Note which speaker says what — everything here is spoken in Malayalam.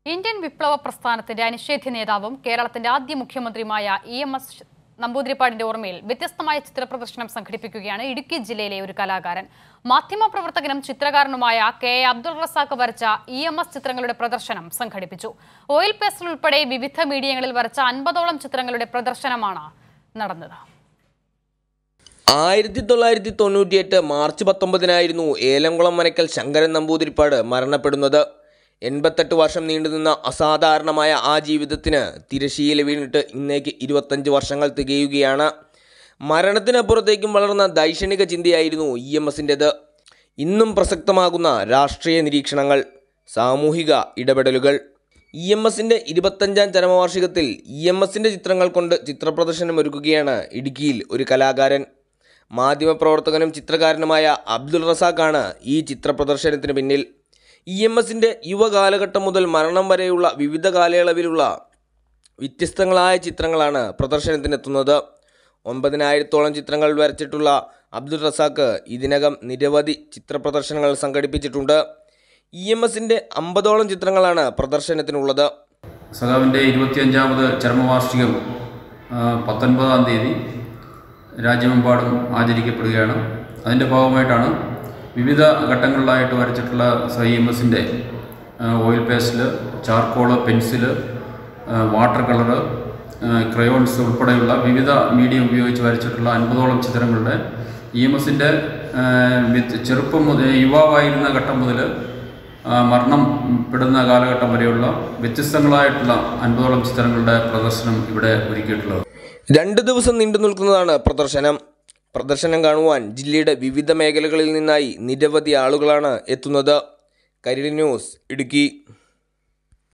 Speaker 1: ഇന്ത്യൻ വിപ്ലവ പ്രസ്ഥാനത്തിന്റെ അനിഷേധ്യ നേതാവും കേരളത്തിന്റെ ആദ്യ മുഖ്യമന്ത്രിയുമായ ഇ എം എസ് നമ്പൂതിരിപ്പാടിന്റെ ഓർമ്മയിൽ വ്യത്യസ്തമായ ചിത്രപ്രദർശനം സംഘടിപ്പിക്കുകയാണ് ഇടുക്കി ജില്ലയിലെ ഒരു കലാകാരൻ മാധ്യമപ്രവർത്തകനും ചിത്രകാരനുമായ കെ എ അബ്ദുൾ റസാഖ് വരച്ച ഇ എം എസ് ചിത്രങ്ങളുടെ പ്രദർശനം സംഘടിപ്പിച്ചു ഓയിൽ പേസ്റ്റൽ ഉൾപ്പെടെ വിവിധ മീഡിയങ്ങളിൽ വരച്ച അൻപതോളം ചിത്രങ്ങളുടെ പ്രദർശനമാണ് നടന്നത്
Speaker 2: ആയിരത്തി തൊള്ളായിരത്തി തൊണ്ണൂറ്റിയെട്ട് മാർച്ച് പത്തൊമ്പതിനായിരുന്നു ഏലംകുളം മനക്കൽ ശങ്കരൻ നമ്പൂതിരിപ്പാട് മരണപ്പെടുന്നത് എൺപത്തെട്ട് വർഷം നീണ്ടുനിന്ന അസാധാരണമായ ആ ജീവിതത്തിന് തിരശീല വീണിട്ട് ഇന്നേക്ക് ഇരുപത്തഞ്ച് വർഷങ്ങൾ തികയുകയാണ് മരണത്തിനപ്പുറത്തേക്കും വളർന്ന ദൈക്ഷണിക ചിന്തയായിരുന്നു ഇ എം എസിൻ്റെത് ഇന്നും പ്രസക്തമാകുന്ന രാഷ്ട്രീയ നിരീക്ഷണങ്ങൾ സാമൂഹിക ഇടപെടലുകൾ ഇ എം എസിൻ്റെ ഇരുപത്തഞ്ചാം ചരമവാർഷികത്തിൽ ഇ എം എസിൻ്റെ ചിത്രങ്ങൾ കൊണ്ട് ചിത്രപ്രദർശനം ഒരുക്കുകയാണ് ഇടുക്കിയിൽ ഒരു കലാകാരൻ മാധ്യമപ്രവർത്തകനും ചിത്രകാരനുമായ അബ്ദുൾ റസാഖാണ് ഈ ചിത്രപ്രദർശനത്തിന് പിന്നിൽ ഇ എം എസിൻ്റെ യുവകാലഘട്ടം മുതൽ മരണം വരെയുള്ള വിവിധ കാലയളവിലുള്ള വ്യത്യസ്തങ്ങളായ ചിത്രങ്ങളാണ് പ്രദർശനത്തിനെത്തുന്നത് ഒമ്പതിനായിരത്തോളം ചിത്രങ്ങൾ വരച്ചിട്ടുള്ള അബ്ദുൾ റസാഖ് ഇതിനകം നിരവധി ചിത്രപ്രദർശനങ്ങൾ സംഘടിപ്പിച്ചിട്ടുണ്ട് ഇ എം എസിൻ്റെ അമ്പതോളം ചിത്രങ്ങളാണ് പ്രദർശനത്തിനുള്ളത്
Speaker 3: സഖാവിൻ്റെ ഇരുപത്തിയഞ്ചാമത് ചരമവാർഷികം ആ, പത്തൊൻപതാം തീയതി രാജ്യമെമ്പാടും ആചരിക്കപ്പെടുകയാണ് അതിൻ്റെ ഭാഗമായിട്ടാണ് വിവിധ ഘട്ടങ്ങളിലായിട്ട് വരച്ചിട്ടുള്ള ഐ എം എസിൻ്റെ ഓയിൽ പേസ്റ്റിൽ ചാർക്കോള് പെൻസില് ആ, വാട്ടർ കളറ് ആ, ക്രയോൺസ് ഉൾപ്പെടെയുള്ള വിവിധ മീഡിയം ഉപയോഗിച്ച് വരച്ചിട്ടുള്ള അൻപതോളം ചിത്രങ്ങളുടെ ഇ എം എസിൻ്റെ ചെറുപ്പം മുതൽ യുവാവായിരുന്ന ഘട്ടം മുതൽ ആ, മരണം പെടുന്ന കാലഘട്ടം വരെയുള്ള വ്യത്യസ്തങ്ങളായിട്ടുള്ള അൻപതോളം ചിത്രങ്ങളുടെ പ്രദർശനം ഇവിടെ ഒരുക്കിയിട്ടുള്ളത്
Speaker 2: രണ്ട് ദിവസം നീണ്ടു നിൽക്കുന്നതാണ് പ്രദർശനം പ്രദർശനം കാണുവാൻ ജില്ലയുടെ വിവിധ മേഖലകളിൽ നിന്നായി നിരവധി ആളുകളാണ് എത്തുന്നത് കരടി ന്യൂസ് ഇടുക്കി